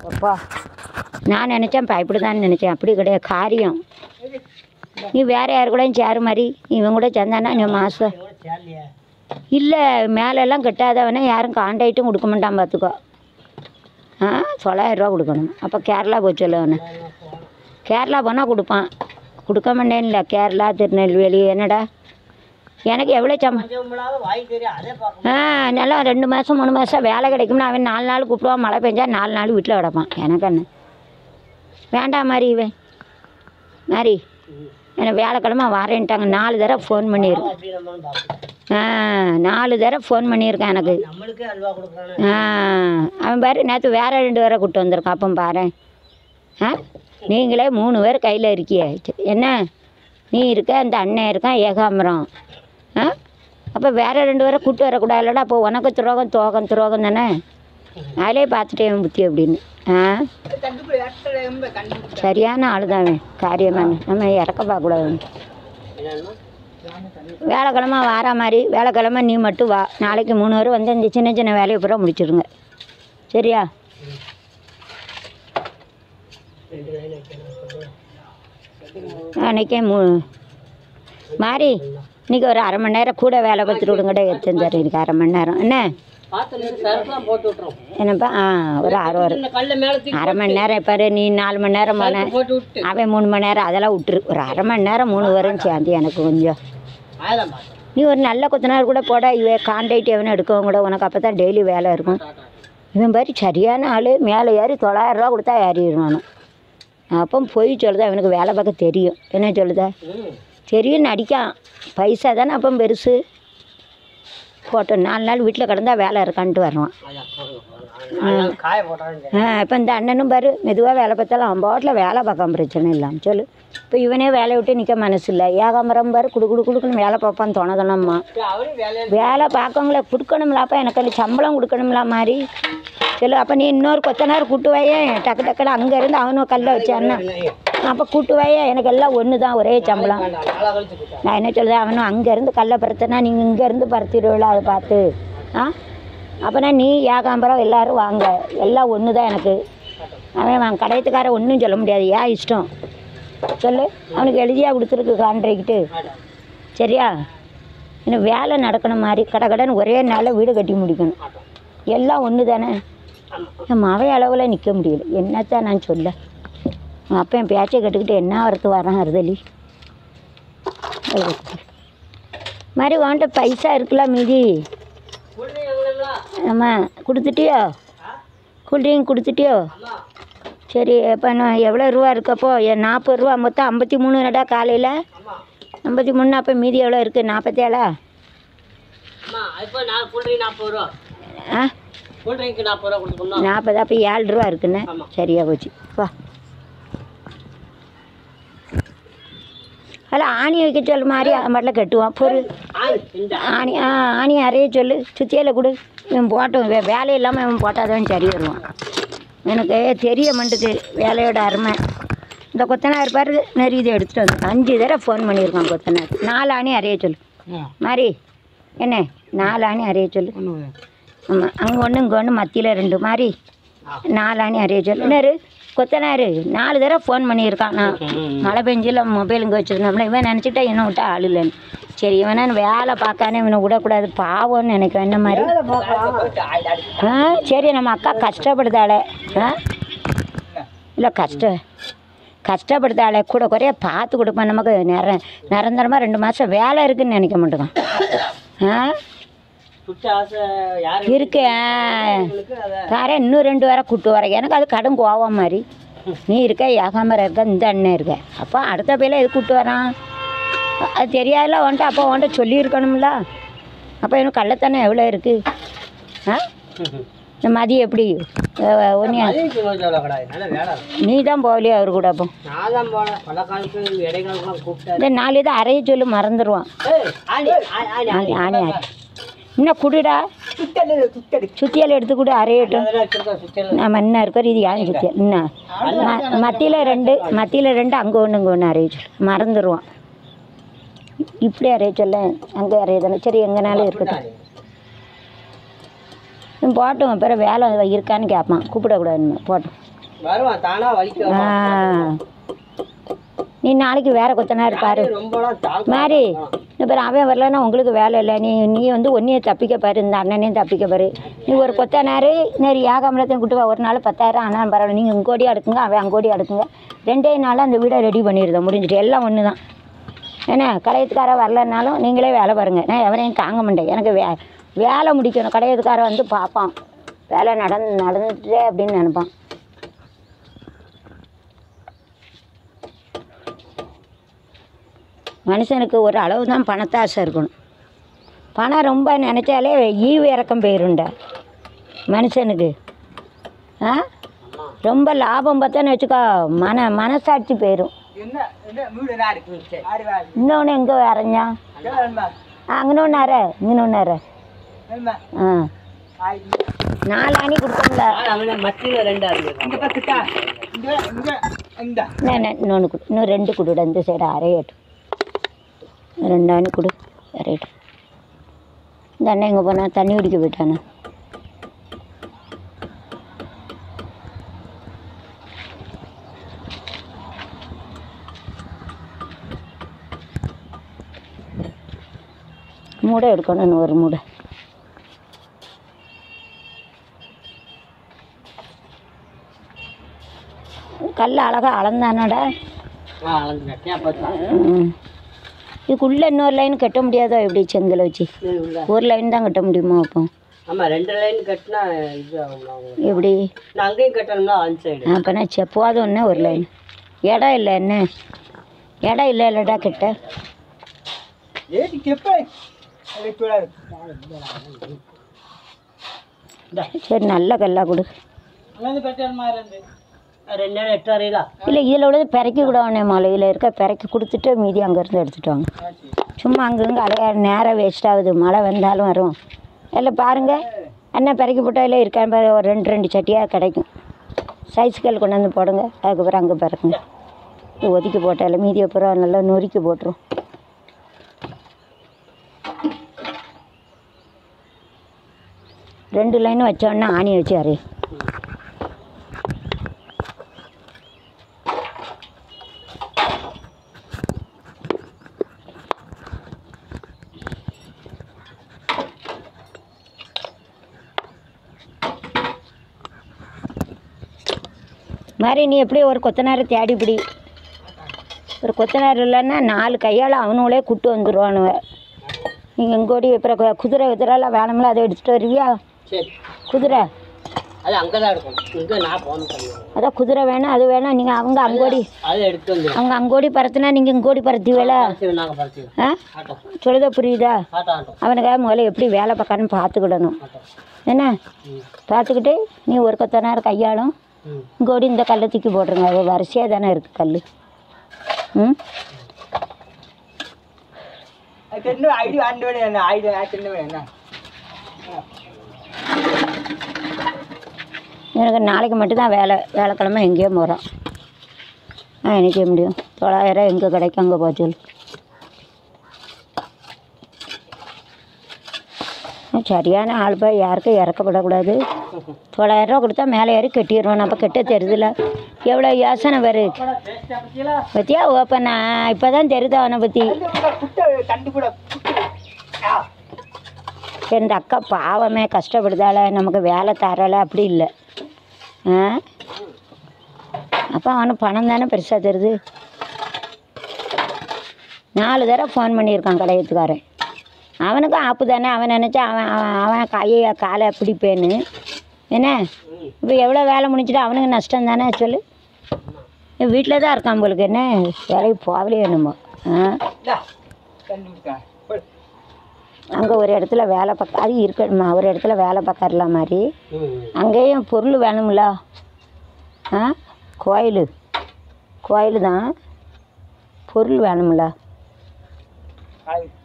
அப்பா நான் நினச்சேன் பயப்படுதான்னு நினச்சேன் அப்படி கிடையாது காரியம் நீ வேற யார் கூடயும் சேரு மாதிரி இவன் கூட சேர்ந்தானா நீ மாதம் இல்லை மேலெல்லாம் கட்டாதவனே யாரும் காண்டாக்டும் கொடுக்க மாட்டான் பார்த்துக்கோ ஆ தொள்ளாயிரரூவா கொடுக்கணும் அப்போ கேரளா போய் சொல்ல அவனை கேரளா போனால் கொடுப்பான் கொடுக்க மாட்டேன்ல கேரளா திருநெல்வேலி என்னடா எனக்கு எவ்வளோ சம்பளம் ஆ நல்லா ரெண்டு மாதம் மூணு மாதம் வேலை கிடைக்கும்னு அவன் நாலு நாள் கூப்பிடுவான் மழை பெஞ்சா நாலு நாள் வீட்டில் கிடப்பான் எனக்கு என்ன வேண்டாம் மாதிரி இவன் மாதிரி எனக்கு வேலைக்கிழமை வரேன்ட்டாங்க நாலு தடவை ஃபோன் பண்ணியிருக்கேன் ஆ நாலு தடவை ஃபோன் பண்ணியிருக்கேன் எனக்கு நம்மளுக்கே அல்வா கொடுக்குறானே ஆ அவன் பாரு நேற்று வேற ரெண்டு பேரை கூப்பிட்டு வந்திருக்கான் அப்போ பாரு ஆ நீங்களே மூணு பேர் கையில் இருக்கியே சரி, என்ன நீ இருக்க அந்த அண்ணன் இருக்கான் ஏகாம்பரம் ஆ அப்போ வேற ரெண்டு பேரை கூப்பிட்டு வரக்கூடாதுல்லடா அப்போ உனக்கு துரோகம் தோகம் துரோகம் தானே அதிலே பார்த்துட்டேன் புத்தி அப்படின்னு ஆ சரியான ஆள் தான் அவன் காரியமான நம்ம இறக்க பார்க்கக்கூடாது என்னன்னா வேலைக்கிழமை வார மாதிரி வேலைக்கிழமை நீ மட்டும் வா நாளைக்கு மூணு பேர் வந்து இந்த சின்ன சின்ன வேலையை பூரா முடிச்சிருங்க சரியா ரெண்டு லைன் வைக்கணும் அன்றைக்கே மூ மாறி இன்னைக்கு ஒரு அரை மணி நேரம் கூட வேலை பார்த்துட்டு விடுங்கடா எடுத்துருந்தாரு இன்னைக்கு அரை மணி நேரம் என்ன பார்த்து சரக்குலாம் போட்டு விட்டுறோம் என்னப்பா ஆ ஒரு அரை ஒரு இந்த கல்ல மேல தூக்கி அரை மணி நேரம் பாரு நீ நாலு மணி நேரம் போன போட்டு விட்டு அவன் மூணு மணி நேரம் அதெல்லாம் விட்டுரு ஒரு அரை மணி நேரம் மூணு வரும் சேர்ந்து எனக்கு கொஞ்சம் ஆயிரம் பார்த்தேன் நீ ஒரு நல்ல கொத்தனார் கூட போட இவ கான்டாக்ட் எவனும் எடுக்கவும் கூட உனக்கு அப்போ தான் டெய்லி வேலை இருக்கும் இவன் பாரு சரியான ஆள் மேலே ஏறி தொள்ளாயிரரூவா கொடுத்தா ஏறிடுவானு அப்போ போய் சொல்லுதா இவனுக்கு வேலை பார்க்க தெரியும் என்ன சொல்லுதா ம் தெரியும் நடிக்கான் பைசா தானே அப்போ பெருசு போட்டோம் நாலு நாள் வீட்டில் கிடந்தா வேலை இருக்கான்ட்டு வருவான் அதான் போடுங்க, போடுங்க. அதனால காய போட்டான்னு ஆ இப்போ இந்த அண்ணனும் பாரு மெதுவாக வேலை பார்த்தாலும் அவன் பாட்டில் வேலை பார்க்காம பிரச்சனை இல்லாமல் சொல்லு இப்போ இவனே வேலையை விட்டு நிற்க மனசு இல்லை ஏகாம்பரம் பாரு குடு குடு குடுக்குன்னு வேலை பார்ப்பான் தோணதனம்மா அவரும் வேலையை வேலை பார்க்கவங்கள கொடுக்கணும்லாப்பா எனக்கு அந்த சம்பளம் கொடுக்கணும்ல மாதிரி சொல்லு அப்போ நீ இன்னொரு கொத்தனார் கூட்டு வாயே டக்கு டக்குன்னு அங்கேருந்து அவனும் கல்லை வச்சான்னா அப்போ கூட்டு வாயே எனக்கு எல்லாம் ஒன்று தான் ஒரே சம்பளம் வேண்டாம் நாளா கழிச்சு கொடுத்தா நான் என்ன சொல்லுதேன் அவனும் அங்கேருந்து கல்லை பறத்தனா நீங்கள் இங்கேருந்து பறத்திடுவில அதை பார்த்து ஆ அப்போனா நீ ஏகாம்பரம் எல்லாரும் வாங்க எல்லாம் ஒன்று தான் எனக்கு அவன் அவன் கடையத்துக்காரன் ஒன்றும் சொல்ல முடியாது ஏன் இஷ்டம் சொல்லு அவனுக்கு எழுதியாக கொடுத்துருக்கு கான்ட்ராக்ட்டு சரியா இன்னும் வேலை நடக்கணும் மாதிரி கடை கடன் ஒரே நாளில் வீடு கட்டி முடிக்கணும் எல்லாம் ஒன்று தானே என் மவை அளவில் நிற்க முடியல என்னத்தான் நான் சொல்ல உன் அப்பா என் பேச்சை கட்டுக்கிட்டு என்ன வரத்து வரான் அறுதலி மாதிரி உன்கிட்ட பைசா இருக்குல்ல மீதி ஆமாம் கொடுத்துட்டியோ கூல்ட்ரிங்க் கொடுத்துட்டியோ சரி இப்போ நான் எவ்வளோ ரூபா இருக்கப்போ என் நாற்பது ரூபா மொத்தம் ஐம்பத்தி மூணு நடா காலையில் ஐம்பத்தி மூணு அப்போ மீதி எவ்வளோ இருக்குது நாற்பத்தேழா அம்மா இப்போ நான் கூல்ட்ரிங்க் நாற்பது ரூபா ஆ கூல்ட்ரிங்க் நாற்பது ரூபா கொடுக்கணும் நாற்பது அப்போ ஏழு ரூபா இருக்குண்ணே ஆமா. சரியா போச்சு வா அதில் ஆணி வைக்க சொல்லு மாதிரி அவன் பாட்டில் கட்டுவான் பொறு ஆய் இந்த ஆணி ஆ ஆணி அறைய சொல்லு சுத்தியில் கொடு இவன் போட்டும் வே வேலை இல்லாமல் இவன் போட்டாதான் சரி வருவான் எனக்கு தெரிய மாட்டுது வேலையோட அருமை இந்த கொத்தனார் பாரு நிறைய இதை எடுத்துகிட்டு வந்து அஞ்சு தடவை ஃபோன் பண்ணியிருக்கான் கொத்தனார் நாலு ஆணி அறைய சொல்லு மாதிரி என்ன நாலு ஆணி அறைய சொல்லு ஆமாம் அங்கே ஒன்று இங்கே ஒன்று மத்தியில் ரெண்டு மாதிரி நாலு ஆணி அறைய சொல்லு என்னரு கொத்தனார் நாலு தடவை ஃபோன் பண்ணியிருக்கான் நான் மழை பெஞ்சில் மொபைல் இங்கே வச்சுருந்தோம்ல இவன் நினச்சிக்கிட்டா இன்னும் விட்டா ஆள் இல்லைன்னு சரி இவனை வியாழை பார்க்கானே இவனை விடக்கூடாது பாவம்னு நினைக்கிறேன் என்ன மாதிரி ஆ சரி நம்ம அக்கா கஷ்டப்படுதாளே ஆ இல்லை கஷ்ட கஷ்டப்படுத்தாளே கூட குறைய பார்த்து கொடுப்பேன் நமக்கு நிற நிரந்தரமாக ரெண்டு மாதம் வேலை இருக்குன்னு நினைக்க மாட்டேங்கான் ஆ சுட்ட ஆசை யாரு இருக்கு உங்களுக்கு அதை வேற இன்னும் ரெண்டு பேரை கூட்டு வரேன் எனக்கு அது கடும் கோவம் மாதிரி நீ இருக்க ஏகாமரம் இருக்க இந்த அண்ணன் இருக்க அப்போ அடுத்த பையில எது கூட்டு வரான் அது தெரியாதுல உன்ட்ட அப்போ உன்ட்ட சொல்லியிருக்கணும்ல அப்போ எனக்கு கள்ளத்தனம் எவ்வளோ இருக்குது ஆ இந்த மதியம் எப்படி ஒன்றியா அதே சும்மா சொல்லக்கூடாது நல்ல வேலை நீ தான் போகலையா அவர் கூட அப்போ நான் தான் போனேன் பல காலத்துக்கு இடைக்காலத்துலாம் கூப்பிட்டாரு இந்த நாலு இதை அறைய சொல்லி மறந்துடுவான் ஏய், ஆணி, ஆணி, ஆணி, ஆணி ஆணி ஆணி இன்னும் குடுடா சுத்தியால் எடுத்து கொடு அறையட்டும் அதெல்லாம் வச்சிருக்கோம் சுத்தியல் நம்ம என்ன இருக்கிற இது யாரும் சுத்தியல் என்ன மத்தியில் ரெண்டு மத்தியில் ரெண்டு அங்கே ஒன்று இங்கே ஒன்று அறைய சொல்லு மறந்துடுவான் இப்படி அறைய சொல்ல அங்கே அறைய தானே சரி எங்கனாலும் இருக்கட்டும் இவன் போட்டும் அப்புறம் வேலை இருக்கான்னு கேட்பான் கூப்பிடக்கூடாதுன்னு போட்டும் வருவான் தானா வலிக்க ஆ. நீ நாளைக்கு வேற கொத்தனார் பாரு ரொம்பலாம் தாங்க மாறி அப்புறம் அவன் வரலன்னா உங்களுக்கு வேலை இல்லை நீ நீ வந்து ஒன்றையே தப்பிக்க பாரு இந்த அண்ணனையும் தப்பிக்க பாரு நீ ஒரு கொத்தனார் நேரு ஏகாமலத்தையும் கூட்டு வா ஒரு நாள் பத்தாயிரம் ஆனால் பரவாயில்ல நீங்கள் இங்கோடி அடுக்குங்க அவன் அங்கோடி அடுக்குங்க ரெண்டே நாளில் அந்த வீடை ரெடி பண்ணிடுதோம் முடிஞ்சிட்டு எல்லாம் ஒன்று தான் ஏன்னா கடையத்துக்காரன் வரலனாலும் நீங்களே வேலை பாருங்கள் நான் எவரையும் தாங்க மாட்டேன் எனக்கு வே வேலை முடிக்கணும் கடையத்துக்காரன் வந்து பார்ப்பான் வேலை நடந்து நடந்துட்டே அப்படின்னு நினைப்பான் மனுஷனுக்கு ஒரு அளவு தான் பணத்தாசை இருக்கணும் பணம் ரொம்ப நினச்சாலே ஈவு இறக்கம் போயிருண்டா மனுஷனுக்கு ஆ ரொம்ப லாபம் பார்த்தான்னு வச்சுக்கோ மன மனசாட்சி போயிடும் என்ன என்ன வீடு நான் இருக்கு ஆறு வேலை இன்னொன்று எங்கே வரைஞ்சா அங்கே ஒன்றார இங்கே ஒன்றார ஆ நாலு அணி கொடுத்தோம்ல அவனை மத்தியில் ரெண்டா இருக்கு இந்த பக்கத்தா இந்த இந்த இந்த இன்னொன்று கொடு இன்னும் ரெண்டு கொடுடா இந்த சைடு அரையட்டும் ரெண்டு அணி கொடு அரையட்டும் இந்த அண்ணன் எங்கே போனா தண்ணி குடிக்க போயிட்டானே மூடை எடுக்கணும் இன்னும் ஒரு மூடை கல் அழகாக அளந்தானடா ஆ அளந்துட்டேன் பார்த்தா ம். இதுக்குள்ளே இன்னொரு லைன் கட்ட முடியாதோ எப்படி செங்கலை வச்சு ஒரு லைன் தான் கட்ட முடியுமா அப்போ ஆமாம் ரெண்டு லைன் கட்டினா இது ஆகும்ல உங்களுக்கு. எப்படி நான் அங்கேயும் கட்டணும்னா ஆன் சைடு அப்போனா சே போதும்னா ஒரு லைன் இடம் இல்லை என்ன இடம் இல்லை இல்லைடா கிட்ட ஏடி கெப்பை சரி நல்ல கல்லாக கொடு ரெண்டு நாள் எட்டு வரையிலா இல்லை இதில் உள்ளது பிறக்கி கூட உடனே மலையில் இருக்க பிறக்கி கொடுத்துட்டு மீதி அங்கேருந்து எடுத்துட்டு வாங்க சும்மா அங்கங்கே அலைய நேரம் வேஸ்ட் ஆகுது மழை வந்தாலும் வரும் எல்லாம் பாருங்கள் அண்ணன் பிறக்கி போட்டாலே இருக்கான்னு பாரு ஒரு ரெண்டு ரெண்டு சட்டியாக கிடைக்கும் சைஸ்கள் கொண்டு வந்து போடுங்க அதுக்கப்புறம் அங்கே பிறக்குங்க இது ஒதுக்கி போட்டால மீதி அப்புறம் நல்லா நொறுக்கி போட்டுரும் ரெண்டு லைன் வச்சோன்னா ஆணி வச்சு அறை மாதிரி நீ எப்படி ஒரு கொத்தனாரை தேடிப்பிடி ஒரு கொத்தனார் இல்லைன்னா நாலு கையால் அவனுங்களே கூட்டு வந்துடுவானுவ நீங்கள் இங்கோடி அப்புறம் கு- குதிரை குதிரைலாம் வேணும்ல அதை எடுத்துகிட்டு வருவியா சரி குதிரை அது அங்கே தான் இருக்கும் இங்கே நான் போகணும் தனியா. அதான் குதிரை வேணும் அது வேணும் நீங்கள் அவங்க அங்கோடி அதை எடுத்து வந்து அவங்க அங்கோடி பறத்துனா நீங்கள் இங்கோடி பறத்துவல பறிச்சு நாங்கள் பறிச்சு ஆ ஆட்டோ சொல்லுதா புரியுதா ஆட்டோ ஆட்டோ அவனுக்காக முதல்ல எப்படி வேலை பார்க்கணும்னு பார்த்துக்கிடணும் ஆட்டோ என்ன ம் பார்த்துக்கிட்டு நீ ஒரு கொத்தனார் கையாளும் ம் இங்கோடி இந்த கல்லை தூக்கி போட்டுருங்க அது வரிசையாக தானே இருக்குது கல் ம் ஐடி ஆண்டு வேணும் என்ன ஐடி ஆண்டு வேணும் என்ன எனக்கு நாளைக்கு மட்டும்தான் வேலை வேலைக்கிழமை எங்கேயோ போகிறோம் ஆ எனக்கே முடியும் தொள்ளாயிரம் எங்கே கிடைக்கும் அங்கே போக சொல்லு சரியான ஆள் போய் யாருக்கும் இறக்கப்படக்கூடாது தொள்ளாயிரரூவா கொடுத்தா மேலே ஏறி கட்டிடுவோம் நம்ம கெட்ட தெரியுதுல எவ்வளோ யோசனை வரு பற்றியா ஓப்பனா இப்போ தான் தெரியுது அவனை பற்றி கண்டு கூட இந்த அக்கா பாவமே கஷ்டப்படுதால நமக்கு வேலை தரலை அப்படி இல்லை ஆ அப்போ அவனுக்கு பணம் தானே பெருசாக தருது நாலு தடவை ஃபோன் பண்ணியிருக்கான் கடையத்துக்காரன் அவனுக்கும் ஆப்பு தானே அவன் நினச்சா அவன் அவன் அவன் கையை காலை பிடிப்பேன்னு என்ன இப்போ எவ்வளோ வேலை முடிஞ்சுட்டு அவனுக்கு நஷ்டம் தானே சொல்லு வீட்டில் தான் இருக்கான் போலுக்கு என்ன வேலைக்கு போகலையே என்னமோ ஆ கண்டுபிடிச்சான் அங்கே ஒரு இடத்துல வேலை பார்க்க அது இருக்கணுமா ஒரு இடத்துல வேலை பார்க்கறலாம் மாதிரி அங்கேயும் பொருள் வேணும்ல ஆ கோயில் கோயில் தான் பொருள் வேணும்ல ம்